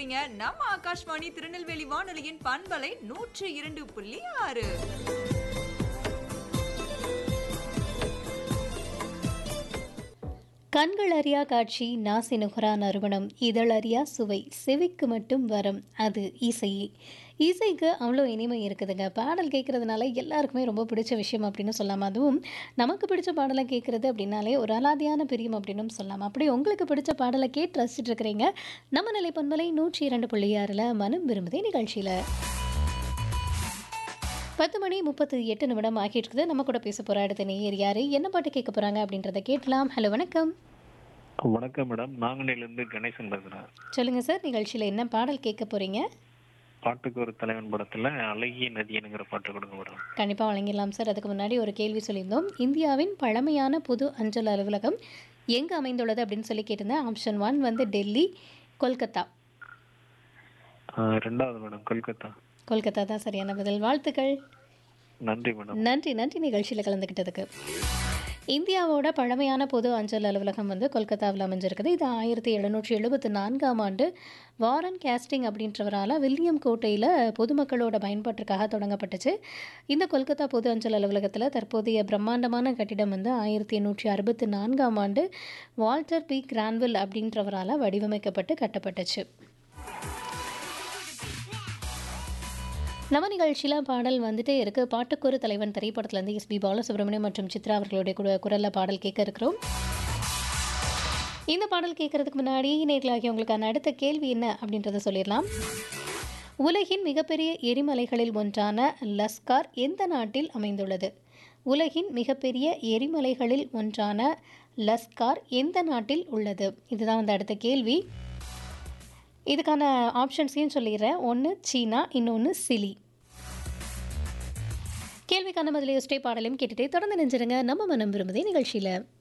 இருக்கீங்க நம்ம ஆகாஷ்வாணி திருநெல்வேலி வானொலியின் பண்பலை நூற்று இரண்டு புள்ளி ஆறு கண்கள் அறியா காட்சி நாசி நுகரா நறுமணம் இதழறியா சுவை செவிக்கு மட்டும் வரம் அது இசை இசைக்கு அவ்வளோ இனிமை இருக்குதுங்க பாடல் கேட்குறதுனால எல்லாருக்குமே ரொம்ப பிடிச்ச விஷயம் அப்படின்னு சொல்லலாம் அதுவும் நமக்கு பிடிச்ச பாடலை கேட்குறது அப்படின்னாலே ஒரு அலாதியான பிரியம் அப்படின்னு சொல்லலாம் அப்படி உங்களுக்கு பிடிச்ச பாடலை கேட்டு ரசிச்சுட்டு இருக்கிறீங்க நம்ம நிலை பண்பலை நூற்றி இரண்டு புள்ளி ஆறில் மனம் விரும்புதே நிகழ்ச்சியில் பத்து மணி முப்பத்து எட்டு நிமிடம் ஆகிட்டு இருக்குது நம்ம கூட பேச போகிற அடுத்த நேயர் யார் என்ன பாட்டு கேட்க போகிறாங்க அப்படின்றத கேட்கலாம் ஹலோ வணக்கம் வணக்கம் மேடம் நாங்குநேரிலிருந்து கணேசன் பேசுறேன் சொல்லுங்கள் சார் நிகழ்ச்சியில் என்ன பாடல் கேட்க போகிறீங்க பாட்டுக்கு ஒரு தலைவன் படத்துல அழகிய நதியனுங்கிற பாட்டு கொடுங்க மேடம் கண்டிப்பாக வழங்கிடலாம் சார் அதுக்கு முன்னாடி ஒரு கேள்வி சொல்லியிருந்தோம் இந்தியாவின் பழமையான புது அஞ்சல் அலுவலகம் எங்கே அமைந்துள்ளது அப்படின்னு சொல்லி கேட்டிருந்தேன் ஆப்ஷன் ஒன் வந்து டெல்லி கொல்கத்தா ஆஹ் ரெண்டாவது மேடம் கொல்கத்தா கொல்கத்தா தான் சரியான பதில் வாழ்த்துக்கள் நன்றி மேடம் நன்றி நன்றி நிகழ்ச்சியில் கலந்துக்கிட்டதுக்கு இந்தியாவோட பழமையான பொது அஞ்சல் அலுவலகம் வந்து கொல்கத்தாவில் அமைஞ்சிருக்குது இது ஆயிரத்தி எழுநூற்றி எழுபத்தி நான்காம் ஆண்டு வாரன் கேஸ்டிங் அப்படின்றவரால் வில்லியம் கோட்டையில் பொதுமக்களோட பயன்பாட்டிற்காக தொடங்கப்பட்டுச்சு இந்த கொல்கத்தா பொது அஞ்சல் அலுவலகத்தில் தற்போதைய பிரம்மாண்டமான கட்டிடம் வந்து ஆயிரத்தி எண்ணூற்றி அறுபத்தி நான்காம் ஆண்டு வால்டர் பி கிரான்வில் அப்படின்றவரால் வடிவமைக்கப்பட்டு கட்டப்பட்டுச்சு நம்ம நிகழ்ச்சியில் பாடல் வந்துட்டே இருக்கு பாட்டுக்கொரு தலைவன் திரைப்படத்துலேருந்து எஸ்பி பாலசுப்ரமணியம் மற்றும் சித்ரா அவர்களுடைய கூட குரலில் பாடல் கேட்க இருக்கிறோம் இந்த பாடல் கேட்கறதுக்கு முன்னாடி நேர்களாகி உங்களுக்கான அடுத்த கேள்வி என்ன அப்படின்றத சொல்லிடலாம் உலகின் மிகப்பெரிய எரிமலைகளில் ஒன்றான லஸ்கார் எந்த நாட்டில் அமைந்துள்ளது உலகின் மிகப்பெரிய எரிமலைகளில் ஒன்றான லஸ்கார் எந்த நாட்டில் உள்ளது இதுதான் வந்து அடுத்த கேள்வி இதுக்கான ஆப்ஷன்ஸையும் சொல்லிடுறேன் ஒன்று சீனா இன்னொன்று சிலி கேள்விக்கான பதிலை யோசிச்சே பாடலையும் கேட்டுட்டே தொடர்ந்து நெஞ்சிருங்க நம்ம மனம் விரும்புதே நிகழ்ச்சியில்